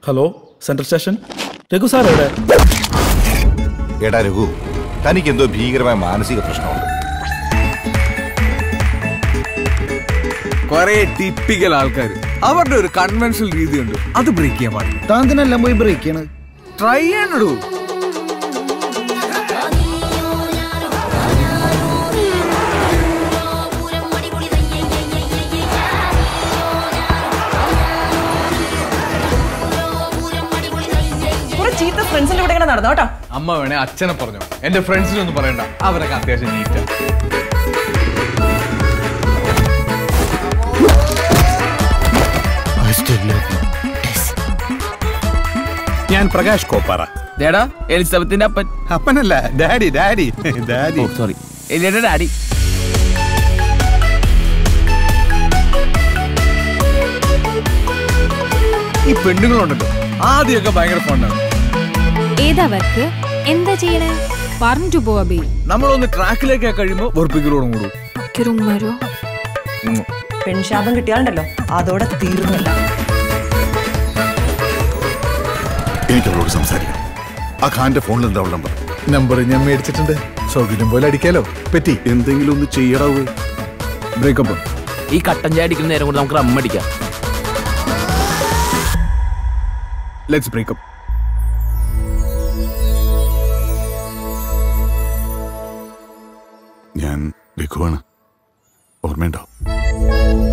hello central station Raghu sir എവിടെ എടാ രഘു തനിക്ക് എന്തോ ഭീകരമായ മാനസിക പ്രശ്നമുണ്ട് കുറെ ടിപ്പിക്കൽ ആൾക്കാർ അവരുടെ ഒരു കൺവെൻഷണൽ രീതിയുണ്ട് അത് ബ്രേക്ക് ചെയ്യാൻ പാടില്ല താന്തിനെല്ലാം പോയി ബ്രേക്ക് ചെയ്യണ് ട്രൈ ചെയ്യാനടൂ കുറെ ചീത്ത ഫ്രണ്ട്സിന്റെ കൂടെ ഇങ്ങനെ നടന്നു കേട്ടോ അമ്മ വേണേ അച്ഛനെ പറഞ്ഞു എന്റെ ഫ്രണ്ട്സിനൊന്നും പറയണ്ട അവരൊക്കെ അത്യാവശ്യം നീറ്റാ ഞാൻ പ്രകാശ് കോപ്പാറ ദേടാ എലിസബത്തിന്റെ അപ്പൻ അപ്പനല്ല ഡാഡി ഡാഡി ഡാഡി സോറി എലിയുടെ ഡാഡി ഈ പെണ്ണുങ്ങളുണ്ടല്ലോ ആദ്യമൊക്കെ ഭയങ്കര ഫണ്ടാണ് ഏതാ വർക്ക് എന്താ ചെയ്യണേ പറഞ്ഞു പോവാ ബേ നമ്മളൊന്ന് ട്രാക്കിലേക്ക് കഴിയുമ്പോൾ വെറുപ്പിക്കലോടും കൂടും കിറുമാരോ പെൺശാപം കിട്ടിയാലുണ്ടല്ലോ അതോടെ തീർന്നില്ല എനിക്ക് അവളോട് സംസാരിക്കണം ആ ഖാന്റെ ഫോണിൽ എന്താ അവളുടെ നമ്പർ നമ്പർ ഞാൻ മേടിച്ചിട്ടുണ്ട് സൗകര്യം പോലെ അടിക്കാലോ പറ്റി എന്തെങ്കിലും ഒന്ന് ചെയ്യടാവൂ ബ്രേക്കപ്പ് ഈ കട്ടൻ ചായ അടിക്കുന്ന നേരം കൊണ്ട് നമുക്ക് റമ്മ അടിക്കാം ലെറ്റ്സ് ബ്രേക്കപ്പ് ഞാൻ രഘുവാണ് ഓർമ്മയുണ്ടോ